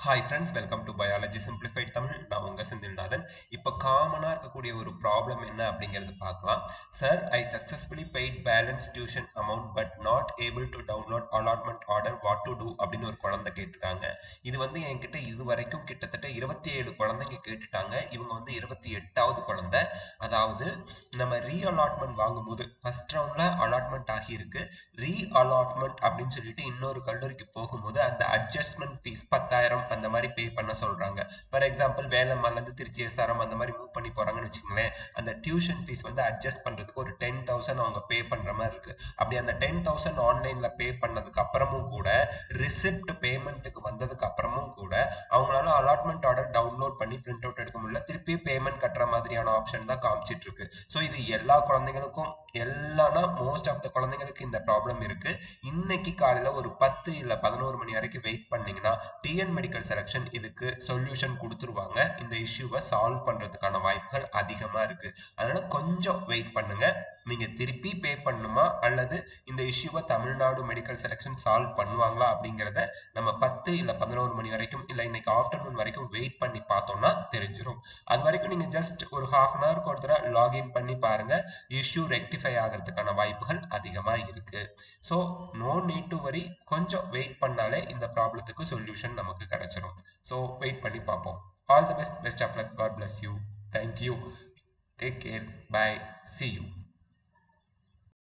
hi friends welcome to biology simplified Tamil நான் உங்கள் செந்தில்நாதன் இப்போ காமனாக இருக்கக்கூடிய ஒரு ப்ராப்ளம் என்ன அப்படிங்கிறது பார்க்கலாம் sir I successfully paid balance tuition amount but not able to download allotment order what to do அப்படின்னு ஒரு குழந்தை கேட்டிருக்காங்க இது வந்து என்கிட்ட இது வரைக்கும் கிட்டத்தட்ட இருபத்தி ஏழு குழந்தைங்க கேட்டுட்டாங்க இவங்க வந்து இருபத்தி எட்டாவது குழந்தை அதாவது நம்ம ரீ அலாட்மெண்ட் வாங்கும்போது ஃபர்ஸ்ட் ரவுண்டில் அலாட்மெண்ட் ஆகியிருக்கு ரீ அலாட்மெண்ட் அப்படின்னு சொல்லிட்டு இன்னொரு கல்லூரிக்கு போகும்போது அந்த அட்ஜஸ்ட்மெண்ட் ஃபீஸ் பத்தாயிரம் அந்த மாதிரி பே பண்ண சொல்றாங்க ஃபார் எக்ஸாம்பிள் வேலம்மாலேருந்து திருச்சி எஸ்ஆர்எம் அந்த மாதிரி மூவ் பண்ணி போறாங்கன்னு வச்சுங்களேன் அந்த டியூஷன் ஃபீஸ் வந்து அட்ஜஸ்ட் பண்றதுக்கு ஒரு டென் தௌசண்ட் அவங்க பே பண்ற மாதிரி இருக்கு அப்படி அந்த டென் தௌசண்ட் ஆன்லைன்ல பே பண்ணதுக்கு அப்புறமும் கூட ரிசிப்ட் பேமெண்ட்டுக்கு வந்ததுக்கு அப்புறமும் கூட அவங்களால அலாட்மெண்ட் ஆர்டர் டவுன்லோட் பண்ணி பிரிண்ட் அவுட் எடுக்க முடியல திருப்பி பேமெண்ட் கட்டுற மாதிரியான ஆப்ஷன் தான் காமிச்சிட்டு இருக்கு ஸோ இது எல்லா குழந்தைங்களுக்கும் எல்லானா மோஸ்ட் ஆஃப் த குழந்தைங்களுக்கு இந்த ப்ராப்ளம் இருக்கு இன்னைக்கு காலையில ஒரு பத்து இல்ல பதினோரு மணி வரைக்கும் வெயிட் பண்ணீங்கன்னா டிஎன் மெடிக்கல் செலக்ஷன் இதுக்கு சொல்யூஷன் கொடுத்துருவாங்க இந்த இஷ்யூவை சால்வ் பண்றதுக்கான வாய்ப்புகள் அதிகமா இருக்கு அதனால கொஞ்சம் வெயிட் பண்ணுங்க நீங்க திருப்பி பே பண்ணுமா அல்லது இந்த இஷ்யூவை தமிழ்நாடு மெடிக்கல் செலக்ஷன் சால்வ் பண்ணுவாங்களா அப்படிங்கிறத நம்ம பத்து இல்ல பதினோரு மணி வரைக்கும் இல்ல இன்னைக்கு ஆஃப்டர்நூன் வரைக்கும் வெயிட் பண்ணி பார்த்தோம்னா தெரிஞ்சிடும் அது வரைக்கும் நீங்க ஜஸ்ட் ஒரு ஹாஃப் அன் ஹவருக்கு ஒரு தடவை லாகின் பண்ணி பாருங்க இஷ்யூ ரெக்டிஃபை ஆகிறதுக்கான வாய்ப்புகள் அதிகமா இருக்கு so no need to worry கொஞ்சம் வெயிட் பண்ணாலே இந்த ப்ராப்ளத்துக்கு சொல்யூஷன் நமக்கு கிடைச்சிரும் ஸோ வெயிட் பண்ணி பார்ப்போம் all the best best of luck God bless you thank you take care bye see you